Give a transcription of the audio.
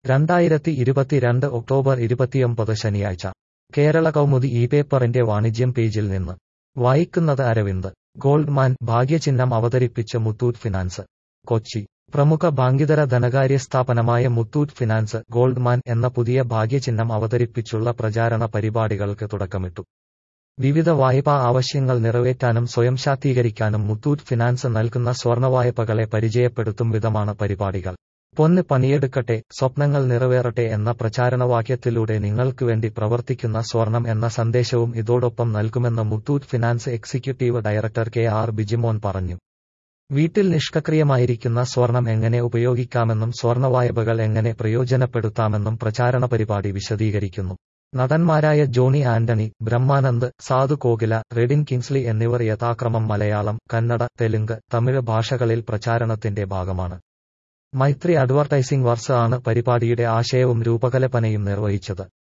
രണ്ടായിരത്തി ഇരുപത്തിരണ്ട് ഒക്ടോബർ ഇരുപത്തിയൊമ്പത് ശനിയാഴ്ച കേരള കൗമുദി ഈ പേപ്പറിന്റെ വാണിജ്യം പേജിൽ നിന്ന് വായിക്കുന്നത് അരവിന്ദ് ഗോൾഡ്മാൻ ഭാഗ്യചിഹ്നം അവതരിപ്പിച്ച് മുത്തൂറ്റ് ഫിനാൻസ് കൊച്ചി പ്രമുഖ ബാങ്കിതര ധനകാര്യ സ്ഥാപനമായ മുത്തൂറ്റ് ഫിനാൻസ് ഗോൾഡ്മാൻ എന്ന പുതിയ ഭാഗ്യചിഹ്നം അവതരിപ്പിച്ചുള്ള പ്രചാരണ പരിപാടികൾക്ക് തുടക്കമിട്ടു വിവിധ വായ്പാ ആവശ്യങ്ങൾ നിറവേറ്റാനും സ്വയം ശാക്തീകരിക്കാനും മുത്തൂറ്റ് ഫിനാൻസ് നൽകുന്ന സ്വർണവായ്പകളെ പരിചയപ്പെടുത്തും വിധമാണ് പരിപാടികൾ പൊന്ന് പണിയെടുക്കട്ടെ സ്വപ്നങ്ങൾ നിറവേറട്ടെ എന്ന പ്രചാരണവാക്യത്തിലൂടെ നിങ്ങൾക്ക് വേണ്ടി പ്രവർത്തിക്കുന്ന സ്വർണം എന്ന സന്ദേശവും ഇതോടൊപ്പം നൽകുമെന്ന് Muthoot finance executive director K R Bijimon പറഞ്ഞു വീട്ടിൽ നിഷ്കക്രിയമായിരിക്കുന്ന സ്വർണം എങ്ങനെ ഉപയോഗിക്കാമെന്നും സ്വർണവായ്പകൾ എങ്ങനെ പ്രയോജനപ്പെടുത്താമെന്നും പ്രചാരണ പരിപാടി വിശദീകരിക്കുന്നു നടന്മാരായ ജോണി ആന്റണി ബ്രഹ്മാനന്ദ് സാധു കോകില റെഡിൻ കിങ്സ്ലി എന്നിവർ യഥാക്രമം മലയാളം കന്നഡ തെലുങ്ക് തമിഴ് ഭാഷകളിൽ പ്രചാരണത്തിന്റെ ഭാഗമാണ് മൈത്രി അഡ്വർടൈസിംഗ് വർക്സ് ആണ് പരിപാടിയുടെ ആശയവും രൂപകൽപ്പനയും നിർവഹിച്ചത്